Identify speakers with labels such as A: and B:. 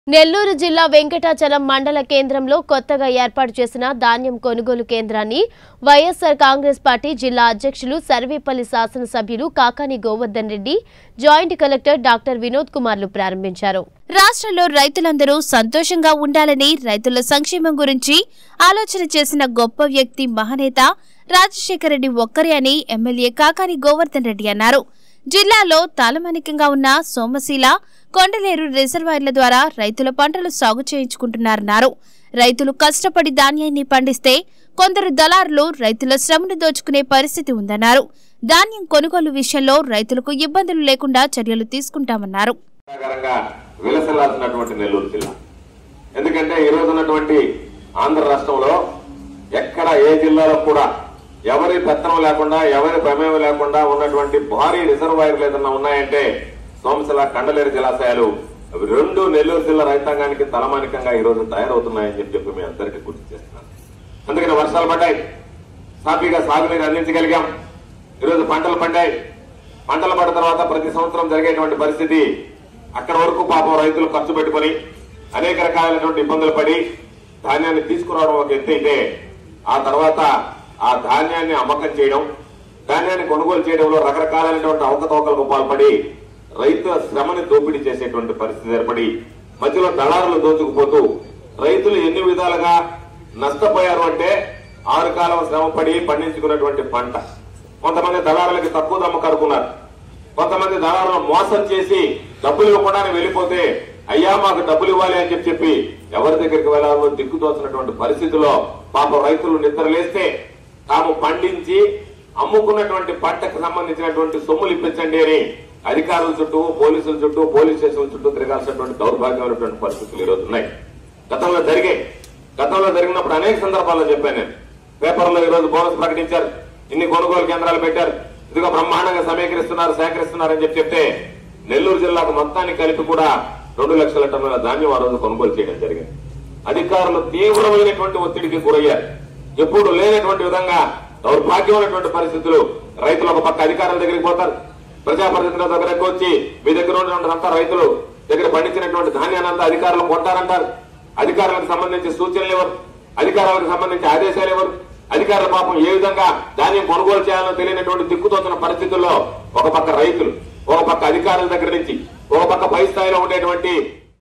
A: నెల్లూరు జిల్లా వెంకటాచలం మండల కేంద్రంలో కొత్తగా ఏర్పాటు చేసిన ధాన్యం కొనుగోలు కేంద్రాన్ని వైఎస్సార్ కాంగ్రెస్ పార్టీ జిల్లా అధ్యక్షులు సర్వేపల్లి శాసనసభ్యులు Kakani Govardhan Reddy joint collector doctor Vinod కుమార్లు ప్రారంభించారు
B: రాష్ట్రంలో రైతులందరూ సంతోషంగా ఉండాలని రైతుల సంక్షేమం గురించి ఆలోచన చేసిన గొప్ప వ్యక్తి మహనేత రాజశేఖర రెడ్డి ఒక్కరే అని ఎమ్మెల్యే కాకాని గోవర్ధన్ రెడ్డి అన్నారు జిల్లాలో తాళమానికంగా ఉన్న సోమశీల కొండలేరు రిజర్వాయర్ల ద్వారా రైతుల పంటలు సాగు చేయించుకుంటున్నారన్నారు రైతులు కష్టపడి ధాన్యాన్ని పండిస్తే కొందరు దళారులు రైతుల శ్రమను దోచుకునే పరిస్థితి ఉందన్నారు ధాన్యం కొనుగోలు విషయంలో రైతులకు ఇబ్బందులు లేకుండా చర్యలు తీసుకుంటామన్నారు
C: ఆకారంగా విలసిల్లాల్సినటువంటి నెల్లూరు జిల్లా ఎందుకంటే ఈ రోజు ఉన్నటువంటి ఆంధ్ర రాష్ట్రంలో ఎక్కడ ఏ జిల్లాలో కూడా ఎవరి పెత్తనం లేకుండా ఎవరి ప్రమేయం లేకుండా ఉన్నటువంటి భారీ రిజర్వాయర్లు ఏదన్నా ఉన్నాయంటే సోమశిల కండలేరు జలాశయాలు అవి రెండు నెల్లూరు జిల్లా రైతాంగానికి తలమానికంగా ఈ రోజు తయారవుతున్నాయని చెప్పి చెప్పి మీ అందరికీ గుర్తు చేస్తున్నాను అందుకని వర్షాలు పడ్డాయి సాఫీగా సాగునీరు అందించగలిగాం ఈరోజు పంటలు పండాయి పంటలు పడిన తర్వాత ప్రతి సంవత్సరం జరిగేటువంటి పరిస్థితి అక్కడ వరకు పాపం రైతులు ఖర్చు పెట్టుకొని అనేక రకాలైనటువంటి ఇబ్బందులు పడి ధాన్యాన్ని తీసుకురావడం ఒక ఎత్తు అయితే ఆ తర్వాత ఆ ధాన్యాన్ని అమ్మకం చేయడం ధాన్యాన్ని కొనుగోలు చేయడంలో రకరకాలైనటువంటి అవకతవకలకు పాల్పడి రైతుల శ్రమని దోపిడీ చేసేటువంటి పరిస్థితి ఏర్పడి మధ్యలో దళారులు దోచుకుపోతూ రైతులు ఎన్ని విధాలుగా నష్టపోయారు అంటే ఆరు కాలం శ్రమపడి పండించుకున్నటువంటి పంట కొంతమంది దళారులకి తక్కువ దమ్మ కడుకున్నారు కొంతమంది దళారులు మోసం చేసి డబ్బులు ఇవ్వకుండానే వెళ్ళిపోతే అయ్యా మాకు డబ్బులు ఇవ్వాలి అని చెప్పి చెప్పి ఎవరి దగ్గరికి వెళ్ళాలో దిక్కుతోచినటువంటి పరిస్థితిలో పాపం రైతులు నిద్రలేస్తే తాము పండించి అమ్ముకున్నటువంటి పంటకు సంబంధించినటువంటి సొమ్ములు ఇప్పించండి అని అధికారుల చుట్టూ పోలీసుల చుట్టూ పోలీస్ స్టేషన్ల చుట్టూ తిరగాల్సినటువంటి దౌర్భాగ్యమైనటువంటి పరిస్థితులు ఈరోజు ఉన్నాయి గతంలో జరిగాయి గతంలో జరిగినప్పుడు అనేక సందర్భాల్లో చెప్పాను నేను పేపర్లో ఈ రోజు బోనస్ ప్రకటించారు ఇన్ని కొనుగోలు కేంద్రాలు పెట్టారు ఇదిగో బ్రహ్మాండంగా సమీకరిస్తున్నారు సేకరిస్తున్నారు అని చెప్పి చెప్తే నెల్లూరు జిల్లాకు మొత్తానికి కలిపి కూడా రెండు లక్షల టన్నుల ధాన్యం ఆ రోజు కొనుగోలు చేయడం జరిగింది అధికారులు తీవ్రమైనటువంటి ఒత్తిడికి గురయ్యారు ఎప్పుడు లేనటువంటి విధంగా దౌర్భాగ్యమైనటువంటి పరిస్థితులు రైతులు ఒక పక్క అధికారుల దగ్గరికి పోతారు ప్రజాప్రతినిధుల దగ్గరకు వచ్చి మీ దగ్గర ఉన్నటువంటి రైతులు దగ్గర పండించినటువంటి ధాన్యాన్ని అంతా అధికారులు కొంటారంటారు అధికారులకు సంబంధించి సూచనలు ఎవరు అధికారులకు సంబంధించి ఆదేశాలు ఎవరు అధికారుల పాపం ఏ విధంగా ధాన్యం కొనుగోలు చేయాలో తెలియనటువంటి దిక్కుతోచిన పరిస్థితుల్లో ఒక పక్క రైతులు ఒక పక్క అధికారుల దగ్గర నుంచి ఒక పక్క పై స్థాయిలో ఉండేటువంటి